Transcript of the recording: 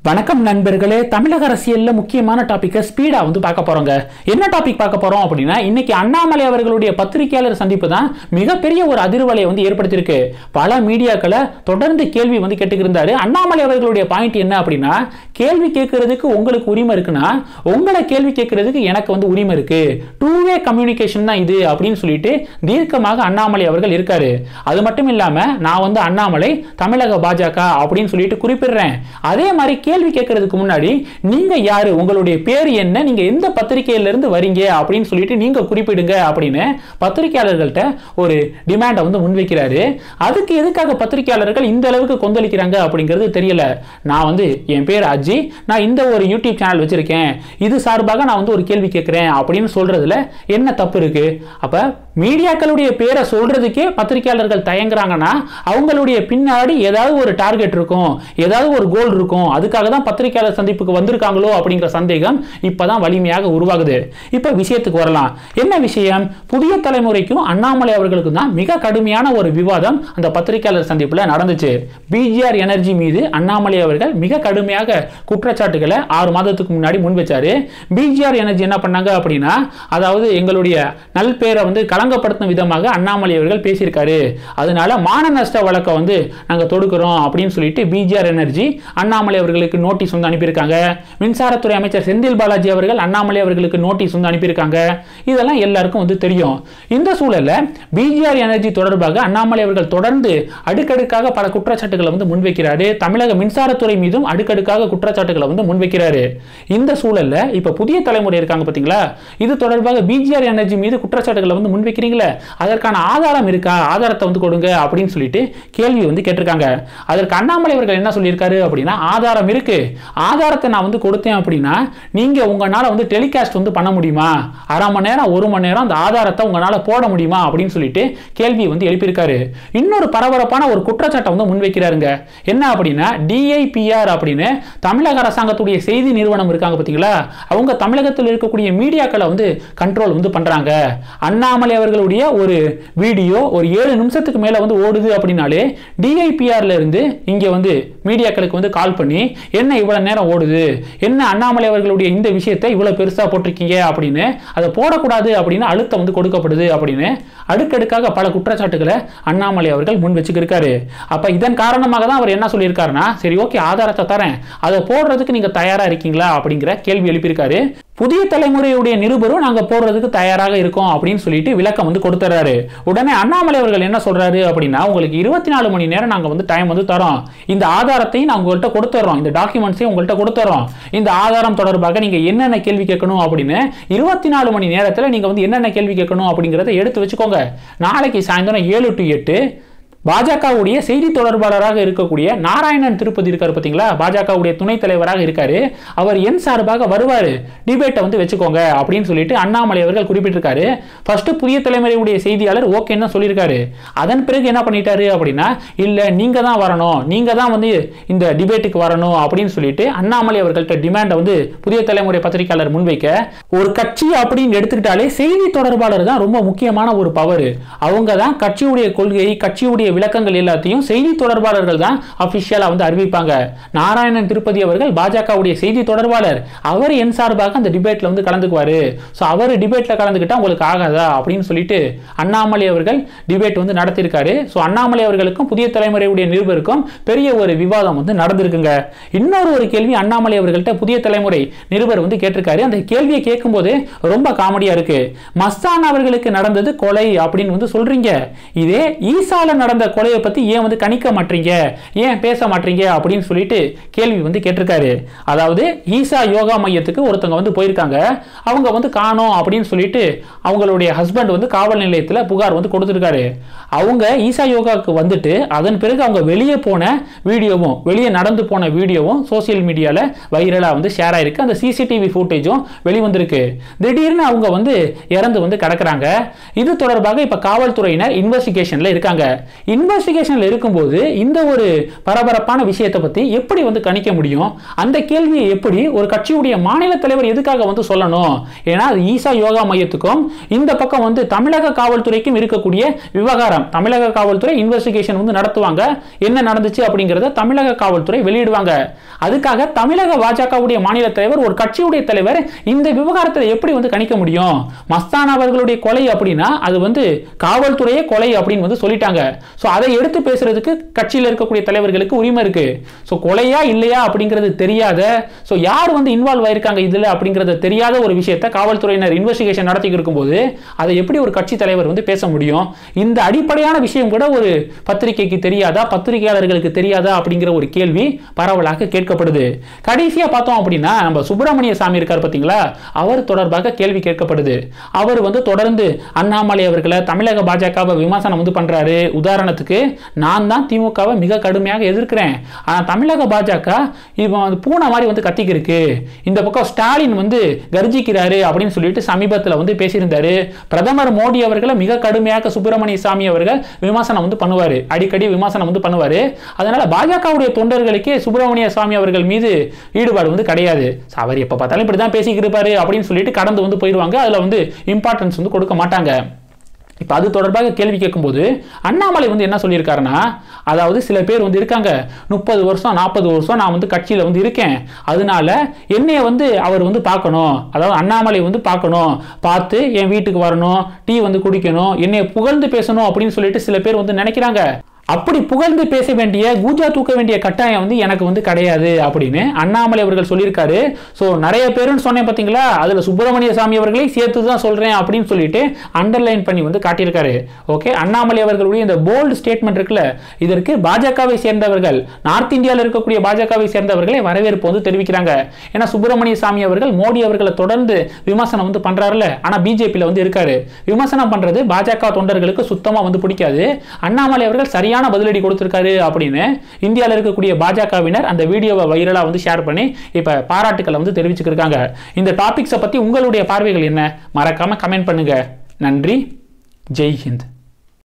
வணக்கம் நண்பர்களே தமிழக அரசியல்ல முக்கியமான டாபிக்கை ஸ்பீடா வந்து பார்க்க போறோங்க என்ன டாபிக் பார்க்க போறோம் அப்படின்னா இன்னைக்கு அண்ணாமலை அவர்களுடைய பத்திரிகையாளர் சந்திப்பு தான் மிகப்பெரிய ஒரு அதிர்வலையை வந்து ஏற்படுத்தியிருக்கு பல மீடியாக்களை தொடர்ந்து கேள்வி வந்து கேட்டுக்கிருந்தாரு அண்ணாமலை அவர்களுடைய பாயிண்ட் என்ன அப்படின்னா கேள்வி கேட்கறதுக்கு உங்களுக்கு உரிமை இருக்குன்னா உங்களை கேள்வி கேட்கறதுக்கு எனக்கு வந்து உரிமை இருக்கு டூ வே கம்யூனிகேஷன் தான் இது அப்படின்னு சொல்லிட்டு தீர்க்கமாக அண்ணாமலை அவர்கள் இருக்காரு அது மட்டும் இல்லாம நான் வந்து அண்ணாமலை தமிழக பாஜக அப்படின்னு சொல்லிட்டு குறிப்பிடுறேன் அதே மாதிரி கேள்வி கேட்கறதுக்கு முன்னாடி நீங்க யாரு உங்களுடைய பேர் என்ன நீங்க எந்த பத்திரிகையில இருந்து வரீங்க அப்படின்னு சொல்லிட்டு நீங்க குறிப்பிடுங்க அப்படின்னு பத்திரிகையாளர்கள்ட்ட ஒரு டிமாண்டை வந்து முன்வைக்கிறாரு அதுக்கு எதுக்காக பத்திரிகையாளர்கள் இந்த அளவுக்கு கொந்தளிக்கிறாங்க அப்படிங்கிறது தெரியல நான் வந்து என் பேர் அஜி நான் இந்த ஒரு யூடியூப் சேனல் வச்சிருக்கேன் இது சார்பாக நான் வந்து ஒரு கேள்வி கேட்கிறேன் அப்படின்னு சொல்றதுல என்ன தப்பு இருக்கு அப்ப மீடியாக்களுடைய பேரை சொல்றதுக்கே பத்திரிகையாளர்கள் தயங்குறாங்கன்னா அவங்களுடைய பின்னாடி ஏதாவது ஒரு டார்கெட் இருக்கும் ஏதாவது ஒரு கோல் இருக்கும் அதுக்காக தான் பத்திரிகையாளர் சந்திப்புக்கு வந்திருக்காங்களோ அப்படிங்கிற சந்தேகம் இப்பதான் வலிமையாக உருவாகுது இப்ப விஷயத்துக்கு வரலாம் என்ன விஷயம் புதிய தலைமுறைக்கும் அண்ணாமலை அவர்களுக்கும் தான் மிக கடுமையான ஒரு விவாதம் அந்த பத்திரிகையாளர் சந்திப்புல நடந்துச்சு பிஜிஆர் எனர்ஜி மீது அண்ணாமலை அவர்கள் மிக கடுமையாக குற்றச்சாட்டுகளை ஆறு மாதத்துக்கு முன்னாடி முன் வச்சாரு பிஜிஆர் எனர்ஜி என்ன பண்ணாங்க அப்படின்னா அதாவது எங்களுடைய நல்பேரை வந்து களங்கப்படுத்தும் விதமாக அண்ணாமலை அவர்கள் பேசியிருக்காரு அதனால மான நஷ்ட வழக்கை வந்து நாங்கள் தொடுக்கிறோம் அப்படின்னு சொல்லிட்டு பிஜிஆர் எனர்ஜி அண்ணாமலை அவர்களுக்கு நோட்டீஸ் வந்து அனுப்பியிருக்காங்க மின்சாரத்துறை அமைச்சர் செந்தில் பாலாஜி அவர்கள் அண்ணாமலை அவர்களுக்கு நோட்டீஸ் வந்து அனுப்பியிருக்காங்க இதெல்லாம் எல்லாருக்கும் வந்து தெரியும் இந்த சூழல்ல பிஜிஆர் எனர்ஜி தொடர்பாக அண்ணாமலை அவர்கள் தொடர்ந்து அடுக்கடுக்காக பல குற்றச்சாட்டுகளை வந்து முன்வைக்கிறாரு தமிழக மின்சாரத்துறை மீதும் அடுக்கடுக்காக குற்றச்சாட்டுகளை வந்து முன்வைக்கிறாரு இந்த சூழல்ல இப்ப புதிய தலைமுறை இருக்காங்க பாத்தீங்களா இது தொடர்பாக பிஜிஆர் எனர்ஜி மீது குற்றச்சாட்டுகளை வந்து முன்வைக்கிறீங்களே அதற்கான ஆதாரம் இருக்கா ஆதாரத்தை வந்து கொடுங்க அப்படின்னு சொல்லிட்டு கேள்வி வந்து கேட்டிருக்காங்க அதற்கு அண்ணாமலை அவர்கள் என்ன சொல்லியிருக்காரு அப்படின்னா ஆதாரம் இருக்கு ஆதாரத்தை நான் வந்து கொடுத்தேன் அப்படின்னா நீங்க உங்களால வந்து டெலிகாஸ்ட் வந்து பண்ண முடியுமா அரை மணி நேரம் ஒரு மணி நேரம் அந்த ஆதாரத்தை உங்களால போட முடியுமா அப்படின்னு சொல்லிட்டு கேள்வி வந்து எழுப்பியிருக்காரு இன்னொரு பரபரப்பான ஒரு குற்றச்சாட்டை வந்து முன்வைக்கிறாருங்க என்ன அப்படின்னா டிஐபிஆர் அப்படின்னு தமிழக அரசாங்கத்துடைய செய்தி நிறுவனம் இருக்காங்க பார்த்தீங்களா அவங்க தமிழகத்தில் இருக்கக்கூடிய மீடியாக்களை வந்து கண்ட்ரோல் வந்து பண்றாங்க அண்ணாமலை அவர்களுடைய ஒரு வீடியோ ஒரு ஏழு நிமிஷத்துக்கு மேல வந்து ஓடுது அப்படின்னாலே டிஐபிஆர்ல இருந்து இங்க வந்து மீடியாக்களுக்கு வந்து கால் பண்ணி என்ன இவ்வளவு நேரம் ஓடுது என்ன அண்ணாமலை அவர்களுடைய இந்த விஷயத்தை இவ்வளவு பெருசா போட்டிருக்கீங்க அப்படின்னு அதை போடக்கூடாது அப்படின்னு அழுத்தம் வந்து கொடுக்கப்படுது அப்படின்னு அடுக்கடுக்காக பல குற்றச்சாட்டுகளை அண்ணாமலை அவர்கள் முன் வச்சுக்கிருக்காரு அப்ப இதன் காரணமாக தான் அவர் என்ன சொல்லியிருக்காருன்னா சரி ஓகே ஆதாரத்தை தரேன் அதை போடுறதுக்கு நீங்க தயாரா இருக்கீங்களா அப்படிங்கிற கேள்வி எழுப்பியிருக்காரு புதிய தலைமுறையுடைய நிருபரும் நாங்க போடுறதுக்கு தயாராக இருக்கோம் அப்படின்னு சொல்லிட்டு விளக்கம் வந்து கொடுத்துறாரு உடனே அண்ணாமலை அவர்கள் என்ன சொல்றாரு அப்படின்னா உங்களுக்கு இருபத்தி நாலு மணி நேரம் நாங்க வந்து டைம் வந்து தரோம் இந்த ஆதாரத்தையும் நான் உங்கள்கிட்ட கொடுத்துறோம் இந்த டாக்குமெண்ட்ஸையும் உங்கள்கிட்ட கொடுத்துறோம் இந்த ஆதாரம் தொடர்பாக நீங்க என்னென்ன கேள்வி கேட்கணும் அப்படின்னு இருபத்தி நாலு மணி நேரத்தில் நீங்க வந்து என்னென்ன கேள்வி கேட்கணும் அப்படிங்கிறத எடுத்து வச்சுக்கோங்க நாளைக்கு சாயந்தரம் ஏழு டு எட்டு பாஜகவுடைய செய்தி தொடர்பாளராக இருக்கக்கூடிய நாராயணன் திருப்பதி இருக்காரு பார்த்தீங்களா பாஜகவுடைய துணைத் தலைவராக இருக்காரு அவர் என் சார்பாக வருவார் டிபேட்டை வந்து வச்சுக்கோங்க அப்படின்னு சொல்லிட்டு அண்ணாமலை அவர்கள் குறிப்பிட்டிருக்காரு ஃபர்ஸ்ட் புதிய தலைமுறையுடைய செய்தியாளர் ஓகேன்னு தான் சொல்லியிருக்காரு அதன் பிறகு என்ன பண்ணிட்டாரு அப்படின்னா இல்லை நீங்க தான் வரணும் நீங்க தான் வந்து இந்த டிபேட்டுக்கு வரணும் அப்படின்னு சொல்லிட்டு அண்ணாமலை அவர்கள்ட்ட டிமாண்டை வந்து புதிய தலைமுறை பத்திரிகையாளர் முன்வைக்க ஒரு கட்சி அப்படின்னு எடுத்துக்கிட்டாலே செய்தி தொடர்பாளர் தான் ரொம்ப முக்கியமான ஒரு பவர் அவங்க தான் கட்சியுடைய கொள்கை கட்சியுடைய விளக்கங்கள் எல்லாத்தையும் செய்தி தொடர்பாளர்கள் தான் அபிஷியலா வந்து அறிவிப்பாங்க நாராயணன் திருப்பதி அவர்கள் பாஜகவுடைய செய்தி தொடர்பாளர் அவர் என் சார்பாக அந்த டிபேட்ல வந்து கலந்துக்குவாரு ஸோ அவர் டிபேட்ல கலந்துக்கிட்டா உங்களுக்கு ஆகாதா அப்படின்னு சொல்லிட்டு அண்ணாமலை அவர்கள் டிபேட் வந்து நடத்தியிருக்காரு ஸோ அண்ணாமலை அவர்களுக்கும் புதிய தலைமுறையுடைய நிருபருக்கும் பெரிய ஒரு விவாதம் வந்து நடந்திருக்குங்க இன்னொரு ஒரு கேள்வி அண்ணாமலை அவர்கள்ட்ட புதிய தலைமுறை நிருபர் வந்து கேட்டிருக்காரு அந்த கேள்வியை கேட்கும்போது ரொம்ப காமெடியா இருக்கு மஸ்தான் அவர்களுக்கு நடந்தது கொலை அப்படின்னு வந்து சொல்றீங்க இதே ஈசால நடந்த கொலையை பத்தி ஏன் வந்து கணிக்க மாட்டீங்க ஏன் பேச மாட்டீங்க அப்படின்னு சொல்லிட்டு கேள்வி வந்து கேட்டிருக்காரு அதாவது ஈசா யோகா மையத்துக்கு ஒருத்தவங்க வந்து போயிருக்காங்க அவங்க வந்து காணோம் அப்படின்னு சொல்லிட்டு அவங்களுடைய ஹஸ்பண்ட் வந்து காவல் நிலையத்தில் புகார் வந்து கொடுத்துருக்காரு அவங்க ஈசா யோகாவுக்கு வந்துட்டு அதன் பிறகு அவங்க வெளியே போன வீடியோவும் வெளியே நடந்து போன வீடியோவும் சோசியல் மீடியாவில் வைரலாக வந்து ஷேர் ஆயிருக்கு அந்த சிசிடிவி ஃபுட்டேஜும் வெளிவந்திருக்கு திடீர்னு அவங்க வந்து இறந்து வந்து கிடக்குறாங்க இது தொடர்பாக இப்போ காவல்துறையினர் இன்வெஸ்டிகேஷனில் இருக்காங்க இன்வெஸ்டிகேஷன்ல இருக்கும்போது இந்த ஒரு பரபரப்பான விஷயத்தை பத்தி எப்படி வந்து கணிக்க முடியும் அந்த கேள்வியை எப்படி ஒரு கட்சியுடைய மாநில தலைவர் எதுக்காக வந்து சொல்லணும் ஏன்னா அது ஈசா யோகா மையத்துக்கும் இந்த பக்கம் வந்து தமிழக காவல்துறைக்கும் இருக்கக்கூடிய விவகாரம் தமிழக காவல்துறை இன்வெஸ்டிகேஷன் வந்து நடத்துவாங்க என்ன நடந்துச்சு அப்படிங்கறத தமிழக காவல்துறை வெளியிடுவாங்க அதுக்காக தமிழக பாஜகவுடைய மாநில தலைவர் ஒரு கட்சியுடைய தலைவர் இந்த விவகாரத்தில் எப்படி வந்து கணிக்க முடியும் மஸ்தான் அவர்களுடைய கொலை அப்படின்னா அது வந்து காவல்துறையே கொலை அப்படின்னு வந்து சொல்லிட்டாங்க ஸோ அதை எடுத்து பேசுறதுக்கு கட்சியில் இருக்கக்கூடிய தலைவர்களுக்கு உரிமை இருக்கு ஸோ கொலையா இல்லையா அப்படிங்கிறது தெரியாத ஸோ யார் வந்து இன்வால்வ் ஆயிருக்காங்க இதுல அப்படிங்கிறது தெரியாத ஒரு விஷயத்தை காவல்துறையினர் இன்வெஸ்டிகேஷன் நடத்தி இருக்கும்போது அதை எப்படி ஒரு கட்சி தலைவர் வந்து பேச முடியும் இந்த அடிப்படையான விஷயம் கூட ஒரு பத்திரிகைக்கு தெரியாதா பத்திரிகையாளர்களுக்கு தெரியாதா அப்படிங்கிற ஒரு கேள்வி பரவலாக கேட்கப்படுது கடைசியா பார்த்தோம் அப்படின்னா நம்ம சுப்பிரமணிய சாமி இருக்கார் பார்த்தீங்களா அவர் தொடர்பாக கேள்வி கேட்கப்படுது அவர் வந்து தொடர்ந்து அண்ணாமலை அவர்களை தமிழக பாஜகவை விமர்சனம் வந்து பண்றாரு உதாரணத்துக்கு நான் தான் திமுகவை மிக கடுமையாக எதிர்க்கிறேன் ஆனா தமிழக பாஜக இவன் வந்து பூனை மாதிரி வந்து கத்திக்கிருக்கு இந்த பக்கம் ஸ்டாலின் வந்து கர்ஜிக்கிறாரு அப்படின்னு சொல்லிட்டு சமீபத்தில் வந்து பேசியிருந்தாரு பிரதமர் மோடி அவர்களை மிக கடுமையாக சுப்பிரமணிய சாமி அவர்கள் விமர்சனம் வந்து பண்ணுவார் அடிக்கடி விமர்சனம் வந்து பண்ணுவார் அதனால பாஜகவுடைய தொண்டர்களுக்கே சுப்பிரமணிய சாமி அவர்கள் மீது ஈடுபாடு வந்து கிடையாது அவர் எப்போ பார்த்தாலும் இப்படி தான் பேசிக்கிட்டு இருப்பாரு அப்படின்னு சொல்லிட்டு கடந்து வந்து போயிடுவாங்க அதில் வந்து இம்பார்ட்டன்ஸ் வந்து கொடுக்க மாட்டாங்க இப்போ அது தொடர்பாக கேள்வி கேட்கும்போது அண்ணாமலை வந்து என்ன சொல்லியிருக்காருன்னா அதாவது சில பேர் வந்து இருக்காங்க முப்பது வருஷம் நாற்பது வருஷம் நான் வந்து கட்சியில் வந்து இருக்கேன் அதனால என்னைய வந்து அவர் வந்து பார்க்கணும் அதாவது அண்ணாமலை வந்து பார்க்கணும் பார்த்து என் வீட்டுக்கு வரணும் டீ வந்து குடிக்கணும் என்னைய புகழ்ந்து பேசணும் அப்படின்னு சொல்லிட்டு சில பேர் வந்து நினைக்கிறாங்க அப்படி புகழ்ந்து பேச வேண்டிய கூஜா தூக்க வேண்டிய கட்டாயம் வந்து எனக்கு வந்து கிடையாது அப்படின்னு அண்ணாமலை அவர்கள் சொல்லியிருக்காரு ஸோ நிறைய பேருன்னு சொன்னேன் பார்த்தீங்களா அதில் சுப்பிரமணிய சாமி அவர்களே சேர்த்து தான் சொல்கிறேன் அப்படின்னு சொல்லிட்டு அண்டர்லைன் பண்ணி வந்து காட்டியிருக்காரு ஓகே அண்ணாமலை அவர்களுடைய இந்த போல்டு ஸ்டேட்மெண்ட் இருக்குல்ல இதற்கு பாஜகவை சேர்ந்தவர்கள் நார்த் இந்தியாவில் இருக்கக்கூடிய பாஜகவை சேர்ந்தவர்களே வரவேற்பு வந்து தெரிவிக்கிறாங்க ஏன்னா சுப்பிரமணிய சாமி அவர்கள் மோடி அவர்களை தொடர்ந்து விமர்சனம் வந்து பண்றாருல ஆனால் பிஜேபியில் வந்து இருக்காரு விமர்சனம் பண்றது பாஜக தொண்டர்களுக்கு சுத்தமாக வந்து பிடிக்காது அண்ணாமலை அவர்கள் சரியான சரியான பதிலடி கொடுத்திருக்காரு அப்படின்னு இந்தியாவில் இருக்கக்கூடிய பாஜகவினர் அந்த வீடியோவை வைரலாக வந்து ஷேர் பண்ணி இப்போ பாராட்டுக்களை வந்து தெரிவிச்சுக்கிருக்காங்க இந்த டாபிக்ஸை பற்றி உங்களுடைய பார்வைகள் என்ன மறக்காம கமெண்ட் பண்ணுங்க நன்றி ஜெய் ஹிந்த்